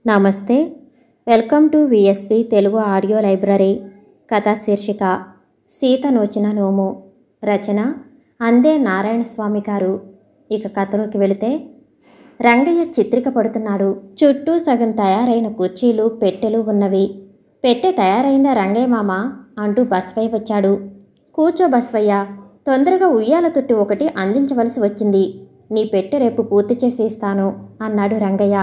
నమస్తే welcome to VSP Telugu audio library కథా శీర్షిక సీత నోచిన నోము రచన అందే నారాయణ స్వామి గారు ఇక కథలోకి వెళితే రంగయ్య చిత్రిక పడుతున్నాడు చుట్టూ సగం తయారైన కుర్చీలు పెట్టెలు ఉన్నవి పెట్టె తయారైందా రంగయ్య మామ అంటూ బస్వయ్య వచ్చాడు కూర్చో బస్వయ్య తొందరగా ఉయ్యాల తొట్టి ఒకటి అందించవలసి వచ్చింది నీ పెట్టె రేపు పూర్తి చేసి ఇస్తాను అన్నాడు రంగయ్య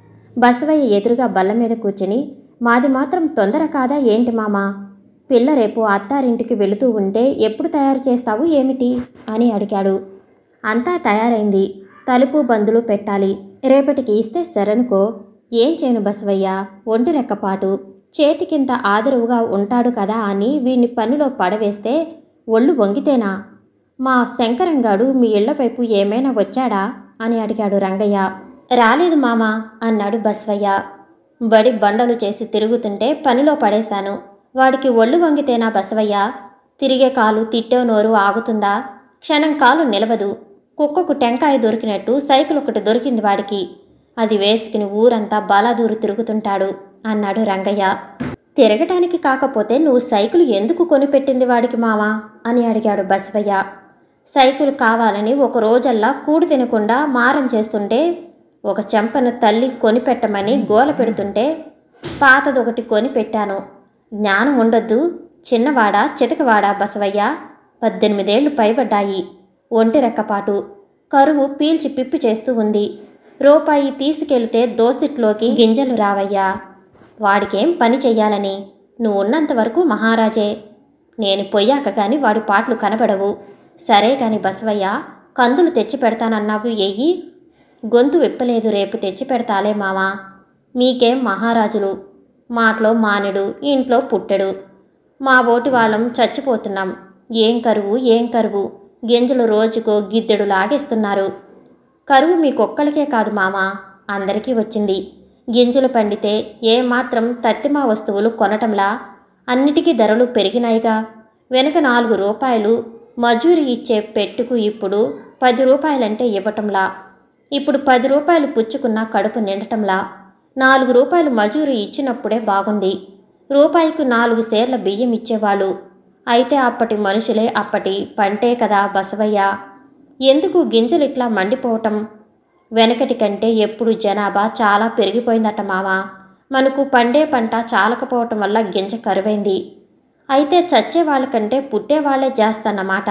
బసవయ్య ఎదురుగా బల్ల మీద కూర్చుని మాది మాత్రం తొందర కాదా ఏంటి మామా పిల్ల రేపు అత్తారింటికి వెళుతూ ఉంటే ఎప్పుడు తయారు చేస్తావు ఏమిటి అని అడిగాడు అంతా తయారైంది తలుపు బందులు పెట్టాలి రేపటికి ఇస్తే సరనుకో ఏం చేయను బసవయ్య ఒంటి రెక్కపాటు చేతికింత ఆదరువుగా ఉంటాడు కదా అని వీణ్ణి పనిలో పడవేస్తే ఒళ్ళు వంగితేనా మా శంకరంగాడు మీ ఇళ్ల వైపు ఏమైనా వచ్చాడా అని అడిగాడు రంగయ్య రాలేదు మామా అన్నాడు బస్వయ్య బడి బండలు చేసి తిరుగుతుంటే పనిలో పడేశాను వాడికి ఒళ్ళు వంగితేనా బసవయ్య తిరిగే కాలు తిట్టే నోరు ఆగుతుందా క్షణం కాలు నిలవదు కుక్కకు టెంకాయ దొరికినట్టు సైకిల్ ఒకటి దొరికింది వాడికి అది వేసుకుని ఊరంతా బాలాదూరు తిరుగుతుంటాడు అన్నాడు రంగయ్య తిరగటానికి కాకపోతే నువ్వు సైకిల్ ఎందుకు కొనిపెట్టింది వాడికి మామా అని అడిగాడు బసవయ్య సైకిల్ కావాలని ఒక రోజల్లా కూడు తినకుండా మారం చేస్తుంటే ఒక చెంపను తల్లి కొనిపెట్టమని గోల పెడుతుంటే పాతదొకటి కొని పెట్టాను జ్ఞానం ఉండొద్దు చిన్నవాడా చితకవాడా బసవయ్య పద్దెనిమిదేళ్లు పైబడ్డాయి ఒంటి రెక్కపాటు కరువు పీల్చి పిప్పి చేస్తూ ఉంది రూపాయి తీసుకెళ్తే దోసిట్లోకి గింజలు రావయ్యా వాడికేం పని చెయ్యాలని నువ్వు ఉన్నంత వరకు మహారాజే నేను పొయ్యాక గాని వాడి పాటలు కనబడవు సరే కాని బసవయ్య కందులు తెచ్చి పెడతానన్నావు ఎయ్యి గొంతు విప్పలేదు రేపు తెచ్చి పెడతాలే మామా మీకేం మహారాజులు మాటలో మానెడు ఇంట్లో పుట్టెడు మా ఓటి వాళ్ళం చచ్చిపోతున్నాం ఏం కరువు ఏం కరువు గింజలు రోజుకో గిద్దెడు లాగేస్తున్నారు కరువు మీకొక్కడికే కాదు మామా అందరికీ వచ్చింది గింజలు పండితే ఏమాత్రం తత్తిమా వస్తువులు కొనటంలా అన్నిటికీ ధరలు పెరిగినాయిగా వెనక నాలుగు రూపాయలు మజూరి ఇచ్చే పెట్టుకు ఇప్పుడు పది రూపాయలంటే ఇవ్వటంలా ఇప్పుడు పది రూపాయలు పుచ్చుకున్న కడుపు నిండటంలా నాలుగు రూపాయలు మజూరి ఇచ్చినప్పుడే బాగుంది రూపాయికి నాలుగు సేర్ల బియ్యం ఇచ్చేవాళ్ళు అయితే అప్పటి మనుషులే అప్పటి పంటే కదా బసవయ్య ఎందుకు గింజలు ఇట్లా మండిపోవటం వెనకటి కంటే ఎప్పుడు జనాభా చాలా పెరిగిపోయిందట మావా మనకు పండే పంట చాలకపోవటం వల్ల గింజ కరువైంది అయితే చచ్చే వాళ్ళకంటే పుట్టే వాళ్ళే చేస్తన్నమాట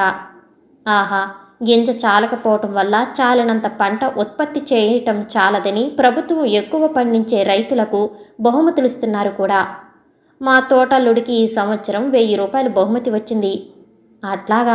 ఆహా గింజ చాలకపోవటం వల్ల చాలినంత పంట ఉత్పత్తి చేయటం చాలదని ప్రభుత్వం ఎక్కువ పండించే రైతులకు బహుమతులు ఇస్తున్నారు కూడా మా తోటల్లుడికి ఈ సంవత్సరం వెయ్యి రూపాయలు బహుమతి వచ్చింది అట్లాగా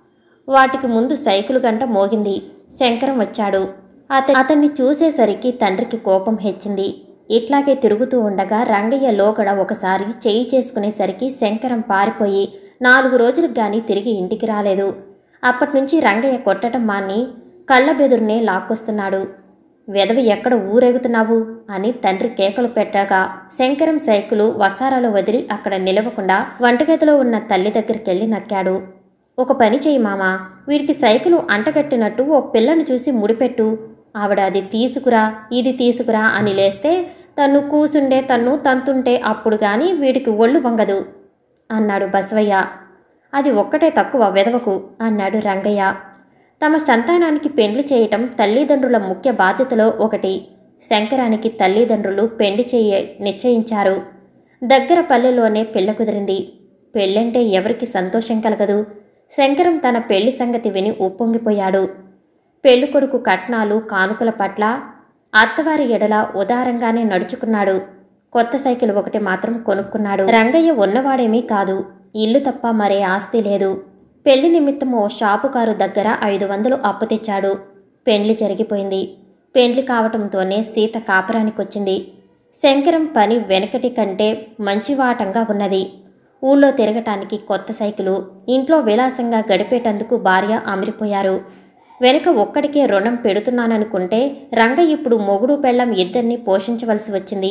వాటికి ముందు సైకిల్ గంట మోగింది శంకరం వచ్చాడు అత అతన్ని చూసేసరికి తండ్రికి కోపం హెచ్చింది ఇట్లాగే తిరుగుతూ ఉండగా రంగయ్య లోగడ ఒకసారి చేయి చేసుకునేసరికి శంకరం పారిపోయి నాలుగు రోజులకు గాని తిరిగి ఇంటికి రాలేదు అప్పటినుంచి రంగయ్య కొట్టడం మాని కళ్ళబెదురునే లాక్కొస్తున్నాడు వెదవి ఎక్కడ ఊరేగుతున్నావు అని తండ్రి కేకలు పెట్టగా శంకరం సైకిలు వసారాలో వదిలి అక్కడ నిలవకుండా వంటగదిలో ఉన్న తల్లి దగ్గరికెళ్ళి నక్కాడు ఒక పని చేయి మామా వీడికి సైకిలు అంటగట్టినట్టు ఓ పిల్లను చూసి ముడిపెట్టు ఆవిడ అది తీసుకురా ఇది తీసుకురా అని లేస్తే తను కూసుండే తన్ను తంతుంటే అప్పుడు గాని వీడికి ఒళ్ళు వంగదు అన్నాడు బసవయ్య అది ఒక్కటే తక్కువ వెదవకు అన్నాడు రంగయ్య తమ సంతానానికి పెండ్లి చేయటం తల్లిదండ్రుల ముఖ్య బాధ్యతలో ఒకటి శంకరానికి తల్లిదండ్రులు పెండి చేయ నిశ్చయించారు దగ్గర పల్లెలోనే పెళ్ళ కుదిరింది పెళ్ళంటే ఎవరికి సంతోషం కలగదు శంకరం తన పెళ్లి సంగతి విని ఉప్పొంగిపోయాడు పెళ్ళికొడుకు కట్నాలు కానుకల పట్ల అత్తవారి ఎడల ఉదారంగానే నడుచుకున్నాడు కొత్త సైకిల్ ఒకటి మాత్రం కొనుక్కున్నాడు రంగయ్య ఉన్నవాడేమీ కాదు ఇల్లు తప్ప మరే ఆస్తి లేదు పెళ్లి నిమిత్తం ఓ షాపుకారు దగ్గర ఐదు వందలు అప్పు తెచ్చాడు పెండ్లి జరిగిపోయింది పెండ్లి కావటంతోనే సీత కాపురానికొచ్చింది శంకరం పని వెనకటి కంటే మంచివాటంగా ఉన్నది ఊళ్ళో తిరగటానికి కొత్త సైకిలు ఇంట్లో విలాసంగా గడిపేటందుకు భార్య అమిరిపోయారు వెనక ఒక్కడికే రుణం పెడుతున్నాననుకుంటే రంగ ఇప్పుడు మొగుడు పెళ్ళం ఇద్దరిని పోషించవలసి వచ్చింది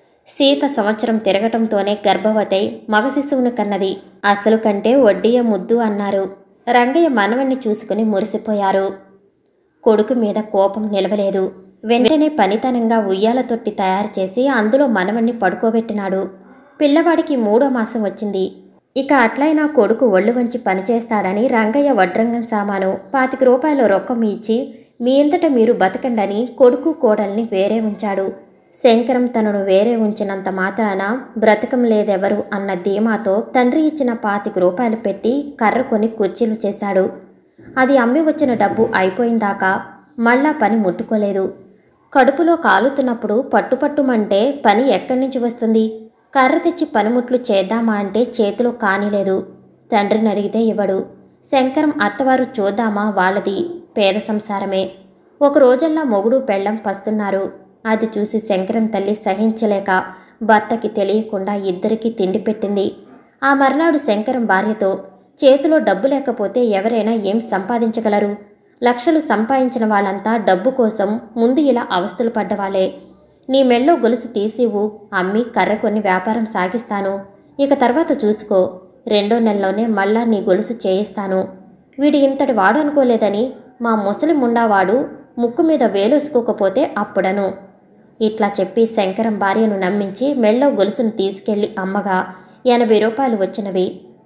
సీత సంవత్సరం తిరగటంతోనే గర్భవతై మగ శిశువును కన్నది అసలు కంటే వడ్డీయ ముద్దు అన్నారు రంగయ్య మనవణ్ణి చూసుకుని మురిసిపోయారు కొడుకు మీద కోపం నిలవలేదు వెంటనే పనితనంగా ఉయ్యాల తొట్టి తయారు చేసి అందులో మనవణ్ణి పడుకోబెట్టినాడు పిల్లవాడికి మూడో మాసం వచ్చింది ఇక అట్లయినా కొడుకు ఒళ్ళు వంచి పనిచేస్తాడని రంగయ్య వడ్రంగం సామాను పాతిక రూపాయల రొక్కం ఇచ్చి మీ అంతట మీరు బతకండని కొడుకు కోడల్ని వేరే ఉంచాడు శంకరం తనను వేరే ఉంచినంత మాత్రాన బ్రతకం లేదెవరు అన్న ధీమాతో తండ్రి ఇచ్చిన పాతిక రూపాయలు పెట్టి కర్ర కొని కుర్చీలు చేశాడు అది అమ్మి వచ్చిన డబ్బు అయిపోయిందాకా మళ్ళా పని ముట్టుకోలేదు కడుపులో కాలుతున్నప్పుడు పట్టుపట్టుమంటే పని ఎక్కడి నుంచి వస్తుంది కర్ర తెచ్చి పనిముట్లు చేద్దామా అంటే చేతిలో కానిలేదు తండ్రిని అడిగితే ఇవ్వడు శంకరం అత్తవారు చూద్దామా వాళ్ళది పేద సంసారమే ఒక రోజల్లా మొగుడు పెళ్ళం పస్తున్నారు అది చూసి శంకరం తల్లి సహించలేక భర్తకి తెలియకుండా ఇద్దరికీ తిండి పెట్టింది ఆ మర్నాడు శంకరం భార్యతో చేతిలో డబ్బు లేకపోతే ఎవరైనా ఏం సంపాదించగలరు లక్షలు సంపాదించిన వాళ్ళంతా డబ్బు కోసం ముందు ఇలా అవస్థలు పడ్డవాళ్లే నీ మెళ్ళో గొలుసు తీసివు అమ్మి కర్ర కొన్ని వ్యాపారం సాగిస్తాను ఇక తర్వాత చూసుకో రెండో నెలలోనే మళ్ళా నీ గొలుసు చేయిస్తాను వీడు ఇంతటి వాడు అనుకోలేదని మా ముసలి ముండావాడు ముక్కు మీద వేలేసుకోకపోతే అప్పుడను ఇట్లా చెప్పి శంకరం భార్యను నమ్మించి మెళ్ళో గొలుసును తీసుకెళ్లి అమ్మగా ఎనభై రూపాయలు వచ్చినవి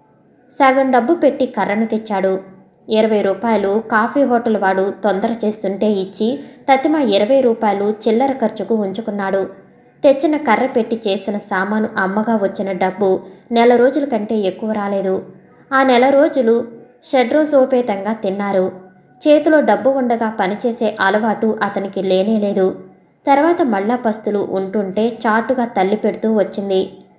సగం డబ్బు పెట్టి కర్రను తెచ్చాడు ఇరవై రూపాయలు కాఫీ హోటల్ వాడు తొందర చేస్తుంటే ఇచ్చి తతిమ ఇరవై రూపాయలు చిల్లర ఖర్చుకు ఉంచుకున్నాడు తెచ్చిన కర్ర పెట్టి చేసిన సామాను అమ్మగా వచ్చిన డబ్బు నెల రోజుల కంటే ఎక్కువ రాలేదు ఆ నెల రోజులు షడ్రోసోపేతంగా తిన్నారు చేతిలో డబ్బు ఉండగా పనిచేసే అలవాటు అతనికి లేనేలేదు తర్వాత మళ్ళా పస్తులు ఉంటుంటే చాటుగా తల్లి పెడుతూ వచ్చింది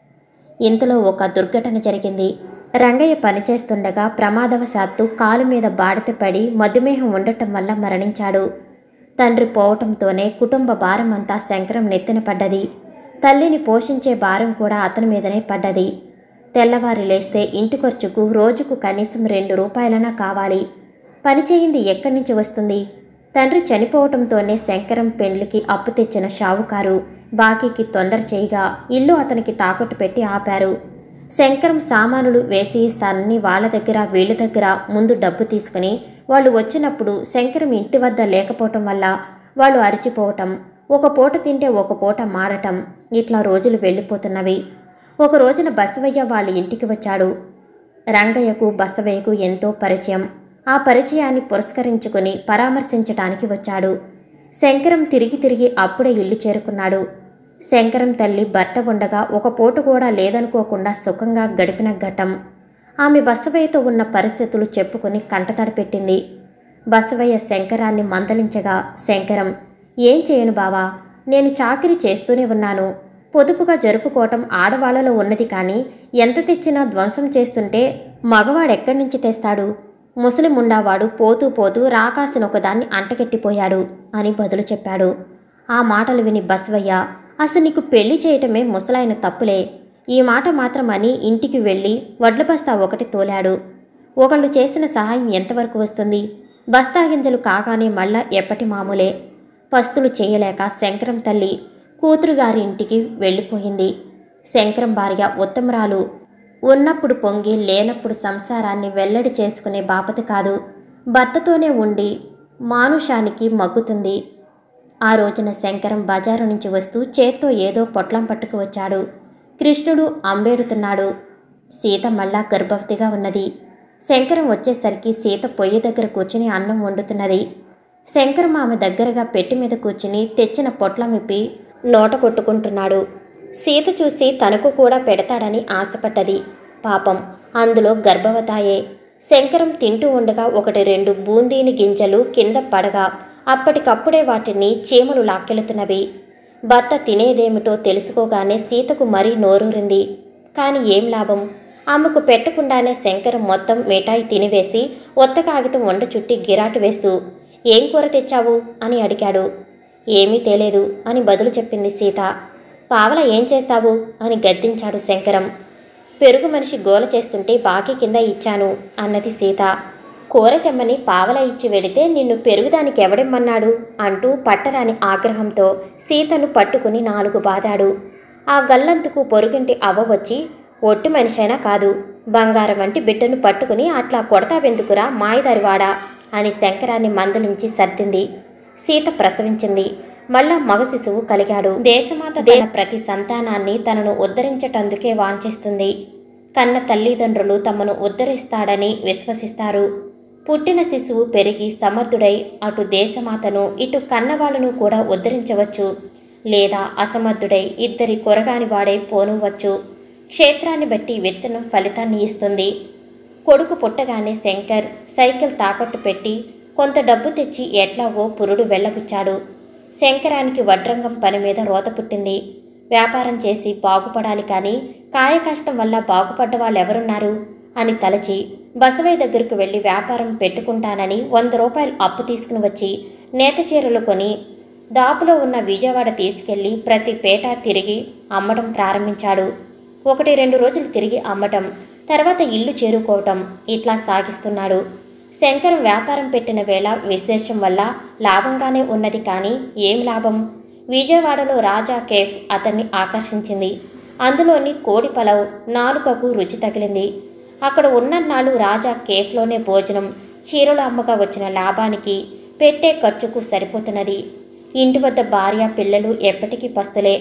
ఇంతలో ఒక దుర్ఘటన జరిగింది రంగయ్య పనిచేస్తుండగా ప్రమాదవశాత్తు కాలు మీద బాడిత పడి మధుమేహం ఉండటం వల్ల మరణించాడు తండ్రి పోవటంతోనే కుటుంబ భారం అంతా శంకరం నెత్తిన పడ్డది తల్లిని పోషించే భారం కూడా అతని మీదనే పడ్డది తెల్లవారి లేస్తే ఇంటి ఖర్చుకు రోజుకు కనీసం రెండు రూపాయలనా కావాలి పని చేయింది ఎక్కడి నుంచి వస్తుంది తండ్రి చనిపోవటంతోనే శంకరం పెండ్లికి అప్పు తెచ్చిన షావుకారు బాకీకి తొందర చేయగా ఇల్లు అతనికి తాకట్టు పెట్టి ఆపారు శంకరం సామానులు వేసి ఇస్తానని వాళ్ళ దగ్గర వీళ్ళ దగ్గర ముందు డబ్బు తీసుకుని వాళ్ళు వచ్చినప్పుడు శంకరం ఇంటి వద్ద లేకపోవటం వల్ల వాళ్ళు అరిచిపోవటం ఒక పూట తింటే ఒక పూట మాడటం ఇట్లా రోజులు వెళ్ళిపోతున్నవి ఒక రోజున బసవయ్య వాళ్ళ ఇంటికి వచ్చాడు రంగయ్యకు బసవయ్యకు ఎంతో పరిచయం ఆ పరిచయాన్ని పురస్కరించుకుని పరామర్శించటానికి వచ్చాడు శంకరం తిరిగి తిరిగి అప్పుడే ఇల్లు చేరుకున్నాడు శంకరం తల్లి భర్త ఉండగా ఒక పూట కూడా లేదనుకోకుండా సుఖంగా గడిపిన ఘట్టం ఆమె బసవయ్యతో ఉన్న పరిస్థితులు చెప్పుకుని కంటతడి పెట్టింది బసవయ్య శంకరాన్ని మందలించగా శంకరం ఏం చేయను బావా నేను చాకిరీ చేస్తూనే ఉన్నాను పొదుపుగా జరుపుకోవటం ఆడవాళ్లలో ఉన్నది కానీ ఎంత తెచ్చినా ధ్వంసం చేస్తుంటే మగవాడెక్కడి నుంచి తెస్తాడు ముసలి ముండావాడు పోతూ పోతూ రాకాసిన ఒకదాన్ని అంటకెట్టిపోయాడు అని బదులు చెప్పాడు ఆ మాటలు విని బసవయ్య అసలు నీకు పెళ్లి చేయటమే ముసలాయన తప్పులే ఈ మాట మాత్రం అని ఇంటికి వెళ్ళి వడ్ల బస్తా ఒకటి తోలాడు ఒకళ్ళు చేసిన సహాయం ఎంతవరకు వస్తుంది బస్తా గింజలు కాగానే మళ్ళా ఎప్పటి మామూలే పస్తులు చేయలేక శంకరం తల్లి కూతురు గారి ఇంటికి వెళ్ళిపోయింది శంకరం భార్య ఉత్తమరాలు ఉన్నప్పుడు పొంగి లేనప్పుడు సంసారాన్ని వెల్లడి చేసుకునే బాపత కాదు భర్తతోనే ఉండి మానుషానికి మగ్గుతుంది ఆ రోజున శంకరం బజారు నుంచి వస్తూ చేత్తో ఏదో పొట్లం పట్టుకు వచ్చాడు కృష్ణుడు అంబేడుతున్నాడు సీత మళ్ళా గర్భవతిగా ఉన్నది శంకరం వచ్చేసరికి సీత పొయ్యి దగ్గర కూర్చుని అన్నం వండుతున్నది శంకరం ఆమె దగ్గరగా పెట్టి మీద కూర్చుని తెచ్చిన పొట్లం విప్పి నోట కొట్టుకుంటున్నాడు సీత చూసి తనకు కూడా పెడతాడని ఆశపడ్డది పాపం అందులో గర్భవతాయే శంకరం తింటూ ఉండగా ఒకటి రెండు బూందీని గింజలు కింద పడగా అప్పటికప్పుడే వాటిని చీమలు లాక్కెళుతున్నవి భర్త తినేదేమిటో తెలుసుకోగానే సీతకు మరీ నోరూరింది కాని ఏం లాభం ఆమెకు పెట్టకుండానే శంకరం మొత్తం మిఠాయి తినివేసి ఒత్త కాగితం వండ చుట్టి గిరాటు వేస్తూ ఏం కూర తెచ్చావు అని అడిగాడు ఏమీ తేలేదు అని బదులు చెప్పింది సీత పావల ఏం చేస్తావు అని గద్దించాడు శంకరం పెరుగు మనిషి గోల చేస్తుంటే బాకీ కింద ఇచ్చాను అన్నది సీత కూర తెమ్మని పావల ఇచ్చి వెడితే నిన్ను పెరుగుదానికి ఎవడెమ్మన్నాడు అంటూ పట్టరాని ఆగ్రహంతో సీతను పట్టుకుని నాలుగు బాదాడు ఆ గల్లంతుకు పొరుగింటి అవ్వ వచ్చి ఒట్టి మనిషైనా కాదు బంగారం వంటి బిడ్డను పట్టుకుని అట్లా కొడతావెందుకురా మాయదారివాడా అని శంకరాన్ని మందలించి సర్దింది సీత ప్రసవించింది మళ్ళా మగ శిశువు కలిగాడు దేశమాత తన ప్రతి సంతానాన్ని తనను ఉద్ధరించటందుకే వాంఛిస్తుంది కన్న తల్లిదండ్రులు తమను ఉద్ధరిస్తాడని విశ్వసిస్తారు పుట్టిన శిశువు పెరిగి సమర్థుడై అటు దేశమాతను ఇటు కన్నవాళ్ళను కూడా ఉద్ధరించవచ్చు లేదా అసమర్థుడై ఇద్దరి కొరగాని వాడై పోనువచ్చు క్షేత్రాన్ని బట్టి విత్తనం ఫలితాన్ని ఇస్తుంది కొడుకు పుట్టగానే శంకర్ సైకిల్ తాకట్టు పెట్టి కొంత డబ్బు తెచ్చి ఎట్లాగో పురుడు వెళ్ళబుచ్చాడు శంకరానికి వడ్రంగం పని మీద రోత పుట్టింది వ్యాపారం చేసి బాగుపడాలి కానీ కాయ కష్టం వల్ల బాగుపడ్డ వాళ్ళు ఎవరున్నారు అని తలచి బసవయ్య దగ్గరకు వెళ్ళి వ్యాపారం పెట్టుకుంటానని వంద రూపాయలు అప్పు తీసుకుని వచ్చి నేత చీరలు కొని దాపులో ఉన్న విజయవాడ తీసుకెళ్లి ప్రతి పేట తిరిగి అమ్మడం ప్రారంభించాడు ఒకటి రెండు రోజులు తిరిగి అమ్మటం తర్వాత ఇల్లు చేరుకోవటం ఇట్లా సాగిస్తున్నాడు శంకరం వ్యాపారం పెట్టిన వేళ విశేషం వల్ల లాభంగానే ఉన్నది కానీ ఏం లాభం విజయవాడలో రాజా కేఫ్ అతన్ని ఆకర్షించింది అందులోని కోడి పలవ్ నాలుకకు రుచి తగిలింది అక్కడ ఉన్నన్నాళ్ళు రాజా కేఫ్లోనే భోజనం చీరలు అమ్మగా వచ్చిన లాభానికి పెట్టే ఖర్చుకు సరిపోతున్నది ఇంటి వద్ద భార్య పిల్లలు ఎప్పటికీ పస్తులే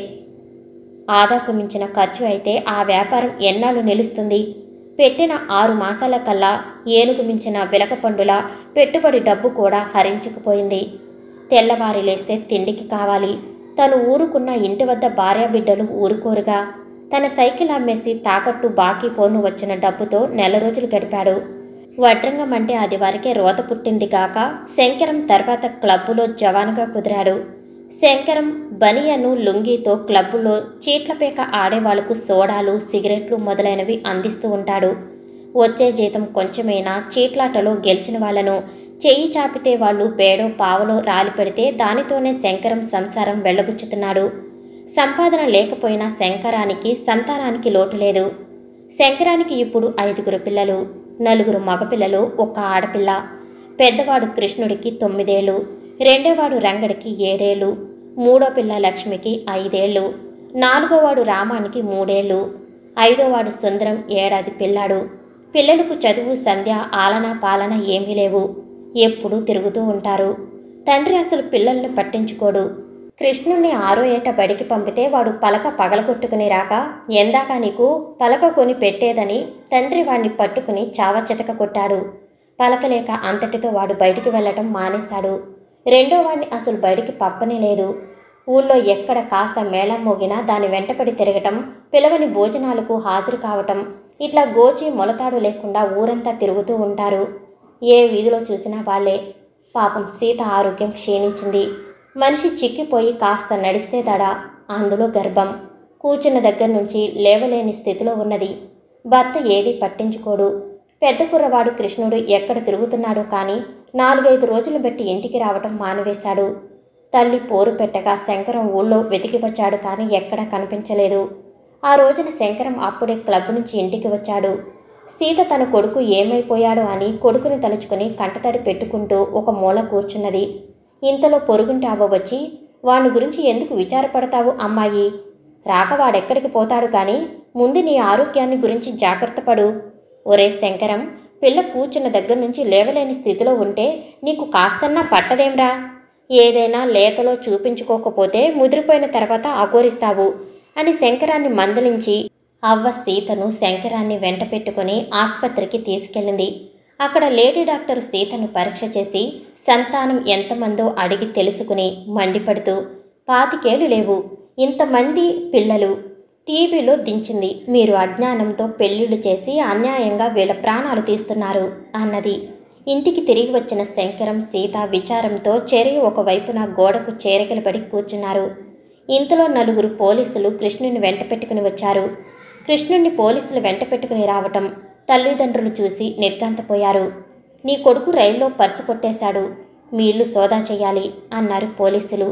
ఆదాకు మించిన ఖర్చు అయితే ఆ వ్యాపారం ఎన్నాళ్ళు నిలుస్తుంది పెట్టిన ఆరు మాసాల కల్లా ఏనుగు మించిన విలకపండుల పెట్టుబడి డబ్బు కూడా హరించుకుపోయింది తెల్లవారి లేస్తే తిండికి కావాలి తను ఊరుకున్న ఇంటి వద్ద భార్యాబిడ్డలు ఊరుకోరుగా తన సైకిల్ అమ్మేసి తాకట్టు బాకీ పోను వచ్చిన డబ్బుతో నెల రోజులు గడిపాడు వడ్రంగం అంటే అది వారికే రోత పుట్టింది కాక శంకరం తర్వాత క్లబ్బులో జవానుగా కుదిరాడు శంకరం బనియను లుంగీతో క్లబ్బులో చీట్లపేక ఆడేవాళ్లకు సోడాలు సిగరెట్లు మొదలైనవి అందిస్తూ ఉంటాడు వచ్చే జీతం కొంచెమైనా చీట్లాటలో గెలిచిన వాళ్లను చెయ్యి చాపితే వాళ్ళు పేడో పావలో రాలి పెడితే దానితోనే శంకరం సంసారం వెళ్ళబుచ్చుతున్నాడు సంపాదన లేకపోయినా శంకరానికి సంతానానికి లోటు లేదు శంకరానికి ఇప్పుడు ఐదుగురు పిల్లలు నలుగురు మగపిల్లలు ఒక ఆడపిల్ల పెద్దవాడు కృష్ణుడికి తొమ్మిదేళ్ళు రెండోవాడు రంగడికి ఏడేళ్ళు మూడో పిల్ల లక్ష్మికి ఐదేళ్ళు నాలుగోవాడు రామానికి మూడేళ్ళు ఐదోవాడు సుందరం ఏడాది పిల్లాడు పిల్లలకు చదువు సంధ్య ఆలన పాలన ఏమీ లేవు ఎప్పుడూ తిరుగుతూ ఉంటారు తండ్రి అసలు పిల్లల్ని పట్టించుకోడు కృష్ణుణ్ణి ఆరో ఏట బడికి పంపితే వాడు పలక పగలగొట్టుకుని రాక ఎందాక నీకు పలక కొని పెట్టేదని తండ్రి వాణ్ణి పట్టుకుని చావచితక కొట్టాడు పలకలేక అంతటితో వాడు బయటికి వెళ్ళటం మానేశాడు రెండో వాణ్ణి అసలు బయటికి పప్పనే లేదు ఊళ్ళో ఎక్కడ కాస్త మేళం మోగినా దాని వెంటపడి తిరగటం పిలవని భోజనాలకు హాజరు కావటం ఇట్లా గోచి మొలతాడు లేకుండా ఊరంతా తిరుగుతూ ఉంటారు ఏ వీధిలో చూసినా వాళ్ళే పాపం సీత ఆరోగ్యం క్షీణించింది మనిషి చిక్కిపోయి కాస్త నడిస్తే దడ అందులో గర్భం కూర్చున్న దగ్గర నుంచి లేవలేని స్థితిలో ఉన్నది భర్త ఏది పట్టించుకోడు పెద్ద కుర్రవాడు కృష్ణుడు ఎక్కడ తిరుగుతున్నాడో కానీ నాలుగైదు రోజులు బట్టి ఇంటికి రావటం మానివేశాడు తల్లి పోరు పెట్టగా శంకరం ఊళ్ళో వెతికి వచ్చాడు కానీ ఎక్కడా కనిపించలేదు ఆ రోజున శంకరం అప్పుడే క్లబ్ నుంచి ఇంటికి వచ్చాడు సీత తన కొడుకు ఏమైపోయాడో అని కొడుకుని తలుచుకుని కంటతడి పెట్టుకుంటూ ఒక మూల కూర్చున్నది ఇంతలో పొరుగుంటి అవ్వ వచ్చి వాని గురించి ఎందుకు విచారపడతావు అమ్మాయి రాక వాడెక్కడికి పోతాడు కానీ ముందు నీ ఆరోగ్యాన్ని గురించి జాగ్రత్త పడు ఒరే శంకరం పిల్ల కూర్చున్న దగ్గర నుంచి లేవలేని స్థితిలో ఉంటే నీకు కాస్తన్నా పట్టదేంరా ఏదైనా లేతలో చూపించుకోకపోతే ముదిరిపోయిన తర్వాత అఘోరిస్తావు అని శంకరాన్ని మందలించి అవ్వ సీతను శంకరాన్ని వెంట పెట్టుకుని ఆసుపత్రికి తీసుకెళ్ళింది అక్కడ లేడీ డాక్టర్ సీతను పరీక్ష చేసి సంతానం ఎంతమందో అడిగి తెలుసుకుని మండిపడుతూ పాతికేళ్ళు లేవు ఇంతమంది పిల్లలు టీవీలో దించింది మీరు అజ్ఞానంతో పెళ్లిళ్ళు చేసి అన్యాయంగా వీళ్ళ ప్రాణాలు తీస్తున్నారు అన్నది ఇంటికి తిరిగి వచ్చిన శంకరం సీత విచారంతో చెరి ఒకవైపున గోడకు చేరికలపడి కూర్చున్నారు ఇంతలో నలుగురు పోలీసులు కృష్ణుని వెంట పెట్టుకుని వచ్చారు కృష్ణుణ్ణి పోలీసులు వెంట పెట్టుకుని రావటం తల్లిదండ్రులు చూసి నిర్ఘాంతపోయారు నీ కొడుకు రైల్లో పర్సు కొట్టేశాడు మీ ఇల్లు సోదా చేయాలి అన్నారు పోలీసులు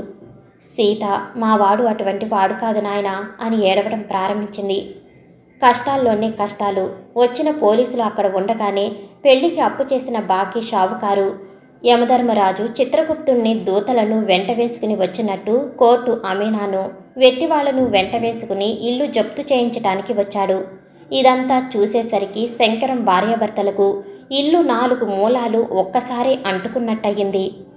సీత మా వాడు అటువంటి వాడు కాదు నాయనా అని ఏడవడం ప్రారంభించింది కష్టాల్లోనే కష్టాలు వచ్చిన పోలీసులు అక్కడ ఉండగానే పెళ్లికి అప్పు చేసిన బాకీ షావుకారు యమధర్మరాజు చిత్రగుప్తుణ్ణి దూతలను వెంట వేసుకుని వచ్చినట్టు కోర్టు అమీనాను వెట్టివాళ్లను వెంట వేసుకుని ఇల్లు జప్తు చేయించటానికి వచ్చాడు ఇదంతా చూసేసరికి శంకరం భార్యాభర్తలకు ఇల్లు నాలుగు మూలాలు ఒక్కసారి అంటుకున్నట్టయింది